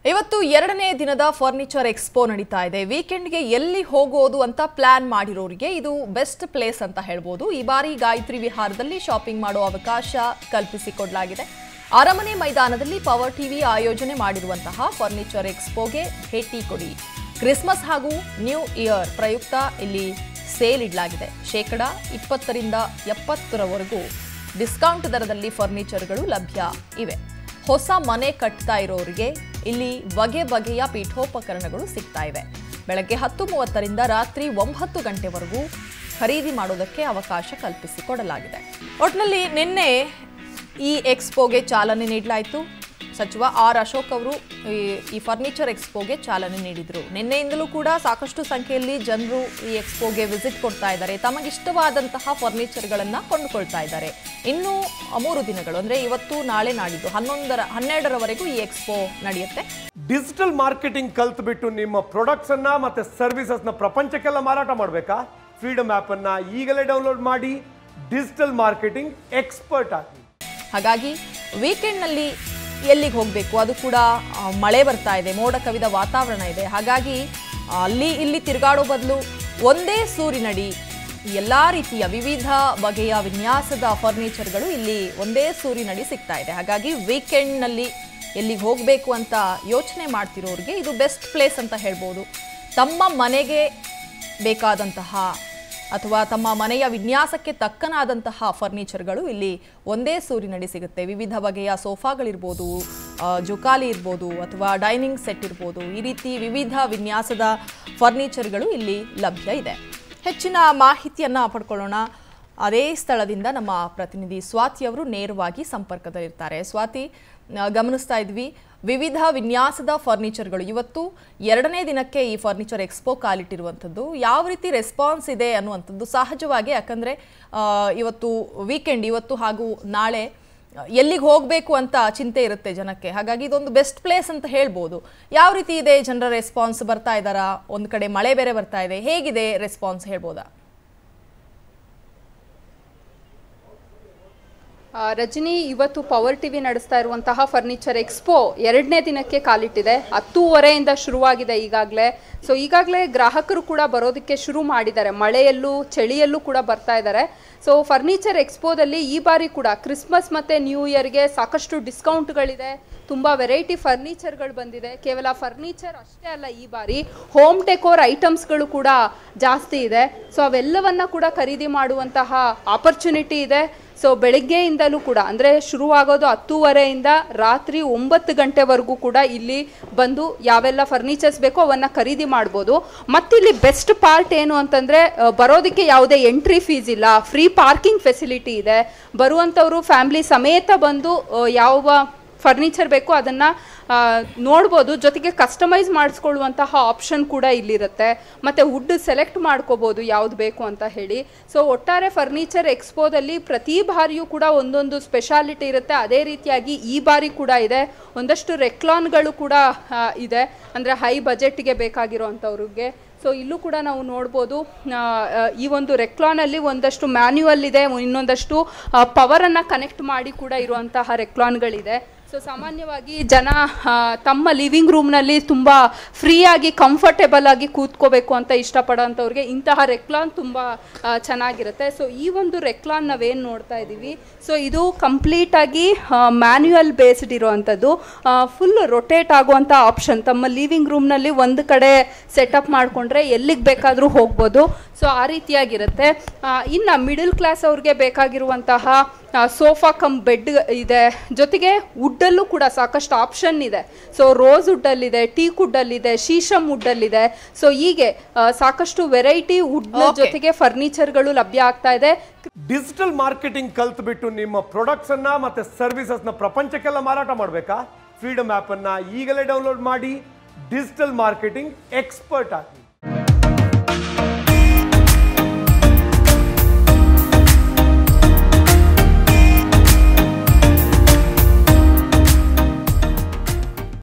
ಇವತ್ತು ಎರಡನೇ ದಿನದ ಫರ್ನಿಚರ್ ಎಕ್ಸ್ಪೋ ನಡೀತಾ ಇದೆ ವೀಕೆಂಡ್ಗೆ ಎಲ್ಲಿ ಹೋಗೋದು ಅಂತ ಪ್ಲಾನ್ ಮಾಡಿರೋರಿಗೆ ಇದು ಬೆಸ್ಟ್ ಪ್ಲೇಸ್ ಅಂತ ಹೇಳ್ಬೋದು ಈ ಬಾರಿ ಗಾಯತ್ರಿ ವಿಹಾರದಲ್ಲಿ ಶಾಪಿಂಗ್ ಮಾಡೋ ಅವಕಾಶ ಕಲ್ಪಿಸಿಕೊಡಲಾಗಿದೆ ಅರಮನೆ ಮೈದಾನದಲ್ಲಿ ಪವರ್ ಟಿವಿ ಆಯೋಜನೆ ಮಾಡಿರುವಂತಹ ಫರ್ನಿಚರ್ ಎಕ್ಸ್ಪೋಗೆ ಭೇಟಿ ಕೊಡಿ ಕ್ರಿಸ್ಮಸ್ ಹಾಗೂ ನ್ಯೂ ಇಯರ್ ಪ್ರಯುಕ್ತ ಇಲ್ಲಿ ಸೇಲ್ ಇಡಲಾಗಿದೆ ಶೇಕಡ ಇಪ್ಪತ್ತರಿಂದ ಎಪ್ಪತ್ತರವರೆಗೂ ಡಿಸ್ಕೌಂಟ್ ದರದಲ್ಲಿ ಫರ್ನಿಚರ್ಗಳು ಲಭ್ಯ ಇವೆ ಹೊಸ ಮನೆ ಕಟ್ತಾ ಇರೋರಿಗೆ ಇಲ್ಲಿ ಬಗೆ ಬಗೆಯ ಪೀಠೋಪಕರಣಗಳು ಸಿಗ್ತಾ ಇವೆ ಬೆಳಗ್ಗೆ ಹತ್ತು ಮೂವತ್ತರಿಂದ ರಾತ್ರಿ ಒಂಬತ್ತು ಗಂಟೆವರೆಗೂ ಖರೀದಿ ಮಾಡೋದಕ್ಕೆ ಅವಕಾಶ ಕಲ್ಪಿಸಿಕೊಡಲಾಗಿದೆ ಒಟ್ಟಿನಲ್ಲಿ ನಿನ್ನೆ ಈ ಎಕ್ಸ್ಪೋಗೆ ಚಾಲನೆ ನೀಡಲಾಯಿತು ಸಚಿವ ಆರ್ ಅಶೋಕ್ ಅವರು ಈ- ಈ ಫರ್ನಿಚರ್ ಎಕ್ಸ್ಪೋಗೆ ಚಾಲನೆ ನೀಡಿದರು ನಿನ್ನೆಯಿಂದಲೂ ಕೂಡ ಸಾಕಷ್ಟು ಸಂಖ್ಯೆಯಲ್ಲಿ ಜನರು ಈ ಎಕ್ಸ್ಪೋಗೆ ವಿಸಿಟ್ ಕೊಡ್ತಾ ಇದ್ದಾರೆ ತಮಗಿಷ್ಟವಾದಂತಹ ಫರ್ನಿಚರ್ಗಳನ್ನು ಕೊಂಡುಕೊಳ್ತಾ ಇದ್ದಾರೆ ಇನ್ನು ಮೂರು ದಿನಗಳು ಅಂದರೆ ಇವತ್ತು ನಾಳೆ ನಾಡಿದ್ದು ಹನ್ನೊಂದರ ಹನ್ನೆರಡರವರೆಗೂ ಈ ಎಕ್ಸ್ಪೋ ನಡೆಯುತ್ತೆ ಡಿಜಿಟಲ್ ಮಾರ್ಕೆಟಿಂಗ್ ಕಲ್ತ್ ಬಿಟ್ಟು ನಿಮ್ಮ ಪ್ರಾಡಕ್ಟ್ಸ್ ಅನ್ನ ಮತ್ತೆ ಸರ್ವಿಸಸ್ ನ ಪ್ರಪಂಚಕ್ಕೆಲ್ಲ ಮಾರಾಟ ಮಾಡಬೇಕಾ ಫ್ರೀಡಮ್ ಆಪ್ ಅನ್ನ ಈಗಲೇ ಡೌನ್ಲೋಡ್ ಮಾಡಿ ಡಿಜಿಟಲ್ ಮಾರ್ಕೆಟಿಂಗ್ ಎಕ್ಸ್ಪರ್ಟ್ ಆಗಿ ಹಾಗಾಗಿ ವೀಕೆಂಡ್ನಲ್ಲಿ ಎಲ್ಲಿಗೆ ಹೋಗಬೇಕು ಅದು ಕೂಡ ಆ, ಮಳೆ ಬರ್ತಾ ಇದೆ ಮೋಡ ಕವಿದ ವಾತಾವರಣ ಇದೆ ಹಾಗಾಗಿ ಆ, ಅಲ್ಲಿ ಇಲ್ಲಿ ತಿರುಗಾಡೋ ಬದಲು ಒಂದೇ ಸೂರಿನಡಿ ಎಲ್ಲ ರೀತಿಯ ವಿವಿಧ ಬಗೆಯ ವಿನ್ಯಾಸದ ಫರ್ನಿಚರ್ಗಳು ಇಲ್ಲಿ ಒಂದೇ ಸೂರಿನಡಿ ಸಿಗ್ತಾ ಇದೆ ಹಾಗಾಗಿ ವೀಕೆಂಡ್ನಲ್ಲಿ ಎಲ್ಲಿಗೆ ಹೋಗಬೇಕು ಅಂತ ಯೋಚನೆ ಮಾಡ್ತಿರೋರಿಗೆ ಇದು ಬೆಸ್ಟ್ ಪ್ಲೇಸ್ ಅಂತ ಹೇಳ್ಬೋದು ತಮ್ಮ ಮನೆಗೆ ಬೇಕಾದಂತಹ ಅಥವಾ ತಮ್ಮ ಮನೆಯ ವಿನ್ಯಾಸಕ್ಕೆ ತಕ್ಕನಾದಂತಹ ಫರ್ನಿಚರ್ಗಳು ಇಲ್ಲಿ ಒಂದೇ ಸೂರಿನಡಿ ಸಿಗುತ್ತೆ ವಿವಿಧ ಬಗೆಯ ಸೋಫಾಗಳಿರ್ಬೋದು ಆ, ಜುಕಾಲಿ ಇರ್ಬೋದು ಅಥವಾ ಡೈನಿಂಗ್ ಸೆಟ್ ಇರ್ಬೋದು ಈ ರೀತಿ ವಿವಿಧ ವಿನ್ಯಾಸದ ಫರ್ನಿಚರ್ಗಳು ಇಲ್ಲಿ ಲಭ್ಯ ಇದೆ ಹೆಚ್ಚಿನ ಮಾಹಿತಿಯನ್ನು ಪಡ್ಕೊಳ್ಳೋಣ ಅದೇ ಸ್ಥಳದಿಂದ ನಮ್ಮ ಪ್ರತಿನಿಧಿ ಸ್ವಾತಿ ಅವರು ನೇರವಾಗಿ ಸಂಪರ್ಕದಲ್ಲಿರ್ತಾರೆ ಸ್ವಾತಿ ಆ, ಗಮನಿಸ್ತಾ ಇದ್ವಿ ವಿವಿಧ ವಿನ್ಯಾಸದ ಫರ್ನಿಚರ್ಗಳು ಇವತ್ತು ಎರಡನೇ ದಿನಕ್ಕೆ ಈ ಫರ್ನಿಚರ್ ಎಕ್ಸ್ಪೋ ಕಾಲಿಟ್ಟಿರುವಂಥದ್ದು ಯಾವ ರೀತಿ ರೆಸ್ಪಾನ್ಸ್ ಇದೆ ಅನ್ನುವಂಥದ್ದು ಸಹಜವಾಗಿ ಯಾಕಂದರೆ ಇವತ್ತು ವೀಕೆಂಡ್ ಇವತ್ತು ಹಾಗೂ ನಾಳೆ ಎಲ್ಲಿಗೆ ಹೋಗಬೇಕು ಅಂತ ಚಿಂತೆ ಇರುತ್ತೆ ಜನಕ್ಕೆ ಹಾಗಾಗಿ ಇದೊಂದು ಬೆಸ್ಟ್ ಪ್ಲೇಸ್ ಅಂತ ಹೇಳ್ಬೋದು ಯಾವ ರೀತಿ ಇದೆ ಜನರ ರೆಸ್ಪಾನ್ಸ್ ಬರ್ತಾ ಇದ್ದಾರಾ ಒಂದು ಕಡೆ ಮಳೆ ಬೇರೆ ಬರ್ತಾ ಇದೆ ಹೇಗಿದೆ ರೆಸ್ಪಾನ್ಸ್ ಹೇಳ್ಬೋದಾ ಆ, ರಜನಿ ಇವತ್ತು ಪವರ್ ಟಿವಿ ನಡೆಸ್ತಾ ಇರುವಂತಹ ಫರ್ನಿಚರ್ ಎಕ್ಸ್ಪೋ ಎರಡನೇ ದಿನಕ್ಕೆ ಕಾಲಿಟ್ಟಿದೆ ಹತ್ತೂವರೆಯಿಂದ ಶುರುವಾಗಿದೆ ಈಗಾಗಲೇ ಸೊ ಈಗಾಗಲೇ ಗ್ರಾಹಕರು ಕೂಡ ಬರೋದಕ್ಕೆ ಶುರು ಮಾಡಿದ್ದಾರೆ ಮಳೆಯಲ್ಲೂ ಚಳಿಯಲ್ಲೂ ಕೂಡ ಬರ್ತಾ ಇದ್ದಾರೆ ಸೊ ಫರ್ನಿಚರ್ ಎಕ್ಸ್ಪೋದಲ್ಲಿ ಈ ಬಾರಿ ಕೂಡ ಕ್ರಿಸ್ಮಸ್ ಮತ್ತು ನ್ಯೂ ಇಯರ್ಗೆ ಸಾಕಷ್ಟು ಡಿಸ್ಕೌಂಟ್ಗಳಿದೆ ತುಂಬ ವೆರೈಟಿ ಫರ್ನಿಚರ್ಗಳು ಬಂದಿದೆ ಕೇವಲ ಫರ್ನಿಚರ್ ಅಷ್ಟೇ ಅಲ್ಲ ಈ ಬಾರಿ ಹೋಮ್ ಡೆಕೋರ್ ಐಟಮ್ಸ್ಗಳು ಕೂಡ ಜಾಸ್ತಿ ಇದೆ ಸೊ ಅವೆಲ್ಲವನ್ನ ಕೂಡ ಖರೀದಿ ಮಾಡುವಂತಹ ಆಪರ್ಚುನಿಟಿ ಇದೆ ಸೊ ಬೆಳಗ್ಗೆಯಿಂದಲೂ ಕೂಡ ಅಂದರೆ ಶುರುವಾಗೋದು ಹತ್ತೂವರೆಯಿಂದ ರಾತ್ರಿ ಒಂಬತ್ತು ಗಂಟೆವರೆಗೂ ಕೂಡ ಇಲ್ಲಿ ಬಂದು ಯಾವೆಲ್ಲ ಫರ್ನಿಚರ್ಸ್ ಬೇಕೋ ಅವನ್ನ ಖರೀದಿ ಮಾಡ್ಬೋದು ಮತ್ತಿಲ್ಲಿ ಬೆಸ್ಟ್ ಪಾರ್ಟ್ ಏನು ಅಂತಂದರೆ ಬರೋದಕ್ಕೆ ಯಾವುದೇ ಎಂಟ್ರಿ ಫೀಸ್ ಇಲ್ಲ ಫ್ರೀ ಪಾರ್ಕಿಂಗ್ ಫೆಸಿಲಿಟಿ ಇದೆ ಬರುವಂಥವರು ಫ್ಯಾಮ್ಲಿ ಸಮೇತ ಬಂದು ಆ, ಯಾವ ಫರ್ನಿಚರ್ ಬೇಕು ಅದನ್ನು ನೋಡ್ಬೋದು ಜೊತೆಗೆ ಕಸ್ಟಮೈಸ್ ಮಾಡಿಸ್ಕೊಳ್ಳುವಂತಹ ಆಪ್ಷನ್ ಕೂಡ ಇಲ್ಲಿರುತ್ತೆ ಮತ್ತು ವುಡ್ ಸೆಲೆಕ್ಟ್ ಮಾಡ್ಕೋಬೋದು ಯಾವ್ದು ಬೇಕು ಅಂತ ಹೇಳಿ ಸೊ ಒಟ್ಟಾರೆ ಫರ್ನಿಚರ್ ಎಕ್ಸ್ಪೋದಲ್ಲಿ ಪ್ರತಿ ಬಾರಿಯೂ ಕೂಡ ಒಂದೊಂದು ಸ್ಪೆಷಾಲಿಟಿ ಇರುತ್ತೆ ಅದೇ ರೀತಿಯಾಗಿ ಈ ಬಾರಿ ಕೂಡ ಇದೆ ಒಂದಷ್ಟು ರೆಕ್ಲಾನ್ಗಳು ಕೂಡ ಆ, ಇದೆ ಅಂದರೆ ಹೈ ಬಜೆಟ್ಗೆ ಬೇಕಾಗಿರೋವಂಥವ್ರಿಗೆ ಸೊ ಇಲ್ಲೂ ಕೂಡ ನಾವು ನೋಡ್ಬೋದು ಆ, ಆ, ಈ ಒಂದು ರೆಕ್ಲಾನಲ್ಲಿ ಒಂದಷ್ಟು ಮ್ಯಾನ್ಯುವಲ್ ಇದೆ ಇನ್ನೊಂದಷ್ಟು ಪವರನ್ನು ಕನೆಕ್ಟ್ ಮಾಡಿ ಕೂಡ ಇರುವಂತಹ ರೆಕ್ಲಾನ್ಗಳಿದೆ ಸೊ ಸಾಮಾನ್ಯವಾಗಿ ಜನ ಆ, ತಮ್ಮ ಲಿವಿಂಗ್ ರೂಮ್ನಲ್ಲಿ ತುಂಬ ಫ್ರೀಯಾಗಿ ಕಂಫರ್ಟೇಬಲ್ ಆಗಿ ಕೂತ್ಕೋಬೇಕು ಅಂತ ಇಷ್ಟಪಡೋಂಥವ್ರಿಗೆ ಇಂತಹ ರೆಕ್ಲಾನ್ ತುಂಬ ಆ, ಚೆನ್ನಾಗಿರುತ್ತೆ ಸೊ ಈ ಒಂದು ರೆಕ್ಲಾನ್ ನಾವೇನು ನೋಡ್ತಾ ಇದ್ದೀವಿ ಸೊ ಇದು ಕಂಪ್ಲೀಟಾಗಿ ಮ್ಯಾನ್ಯುಯಲ್ ಬೇಸ್ಡ್ ಇರುವಂಥದ್ದು ಫುಲ್ ರೊಟೇಟ್ ಆಗುವಂಥ ಆಪ್ಷನ್ ತಮ್ಮ ಲಿವಿಂಗ್ ರೂಮ್ನಲ್ಲಿ ಒಂದು ಕಡೆ ಸೆಟಪ್ ಮಾಡಿಕೊಂಡ್ರೆ ಎಲ್ಲಿಗೆ ಬೇಕಾದರೂ ಹೋಗ್ಬೋದು ಸೊ ಆ ರೀತಿಯಾಗಿರುತ್ತೆ ಇನ್ನು ಮಿಡಲ್ ಕ್ಲಾಸ್ ಅವ್ರಿಗೆ ಬೇಕಾಗಿರುವಂತಹ ಸೋಫಾ ಕಮ್ ಬೆಡ್ ಇದೆ ಜೊತೆಗೆ ವುಡ್ಡಲ್ಲೂ ಕೂಡ ಸಾಕಷ್ಟು ಆಪ್ಷನ್ ಇದೆ ಸೊ ರೋಸ್ ವುಡ್ಡಲ್ಲಿದೆ ಟೀಕ್ ವುಡ್ಡಲ್ಲಿದೆ ಶೀಶಮ್ ವುಡ್ಡಲ್ಲಿದೆ ಸೊ ಹೀಗೆ ಆ, ಸಾಕಷ್ಟು ವೆರೈಟಿ ವುಡ್ Okay. ಜೊತೆಗೆ ಫರ್ನಿಚರ್ಗಳು ಲಭ್ಯ ಆಗ್ತಾ ಇದೆ ಡಿಜಿಟಲ್ ಮಾರ್ಕೆಟಿಂಗ್ ಕಲ್ತ್ ಬಿಟ್ಟು ನಿಮ್ಮ ಪ್ರಾಡಕ್ಟ್ಸ್ ಅನ್ನ ಮತ್ತೆ ಸರ್ವಿಸಸ್ ನ ಪ್ರಪಂಚಕ್ಕೆಲ್ಲ ಮಾರಾಟ ಮಾಡಬೇಕಾ ಫ್ರೀಡಮ್ ಆಪ್ ಅನ್ನ ಈಗಲೇ ಡೌನ್ಲೋಡ್ ಮಾಡಿ ಡಿಜಿಟಲ್ ಮಾರ್ಕೆಟಿಂಗ್ ಎಕ್ಸ್ಪರ್ಟ್ ಆಗಿ